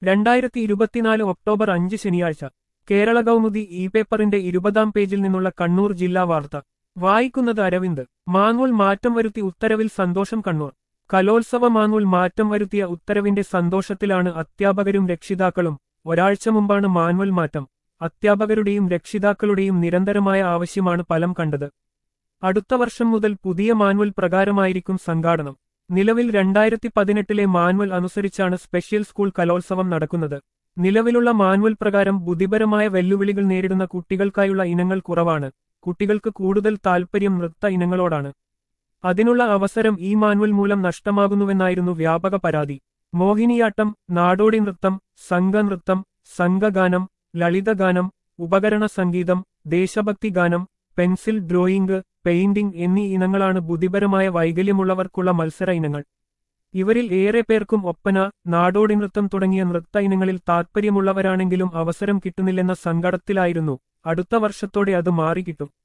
രണ്ടായിരത്തി ഇരുപത്തിനാല് ഒക്ടോബർ അഞ്ച് ശനിയാഴ്ച കേരള കൗമുദി ഇ പേപ്പറിന്റെ ഇരുപതാം പേജിൽ നിന്നുള്ള കണ്ണൂർ ജില്ലാ വാർത്ത വായിക്കുന്നത് അരവിന്ദ് മാങ്ങുൽ മാറ്റം വരുത്തി ഉത്തരവിൽ സന്തോഷം കണ്ണൂർ കലോത്സവ മാങ്ങുൽ മാറ്റം വരുത്തിയ ഉത്തരവിന്റെ സന്തോഷത്തിലാണ് അധ്യാപകരും രക്ഷിതാക്കളും ഒരാഴ്ച മുമ്പാണ് മാനുവൽ മാറ്റം അധ്യാപകരുടെയും രക്ഷിതാക്കളുടെയും നിരന്തരമായ ആവശ്യമാണ് ഫലം കണ്ടത് അടുത്ത വർഷം മുതൽ പുതിയ മാനുവൽ പ്രകാരമായിരിക്കും സംഘാടനം നിലവിൽ രണ്ടായിരത്തി പതിനെട്ടിലെ മാനുവൽ അനുസരിച്ചാണ് സ്പെഷ്യൽ സ്കൂൾ കലോത്സവം നടക്കുന്നത് നിലവിലുള്ള മാനുവൽ പ്രകാരം ബുദ്ധിപരമായ വെല്ലുവിളികൾ നേരിടുന്ന കുട്ടികൾക്കായുള്ള ഇനങ്ങൾ കുറവാണ് കുട്ടികൾക്ക് കൂടുതൽ താൽപ്പര്യം നൃത്ത ഇനങ്ങളോടാണ് അതിനുള്ള അവസരം ഈ മാനുവൽ മൂലം നഷ്ടമാകുന്നുവെന്നായിരുന്നു വ്യാപക പരാതി മോഹിനിയാട്ടം നാടോടി നൃത്തം സംഘനൃത്തം സംഘഗാനം ലളിതഗാനം ഉപകരണ സംഗീതം ദേശഭക്തി ഗാനം പെൻസിൽ ഡ്രോയിംഗ് പെയിന്റിംഗ് എന്നീ ഇനങ്ങളാണ് ബുദ്ധിപരമായ വൈകല്യമുള്ളവർക്കുള്ള മത്സര ഇനങ്ങൾ ഇവരിൽ ഏറെ പേർക്കും ഒപ്പന നാടോടി നൃത്തം തുടങ്ങിയ നൃത്ത ഇനങ്ങളിൽ താൽപ്പര്യമുള്ളവരാണെങ്കിലും അവസരം കിട്ടുന്നില്ലെന്ന സങ്കടത്തിലായിരുന്നു അടുത്ത വർഷത്തോടെ അത് മാറിക്കിട്ടും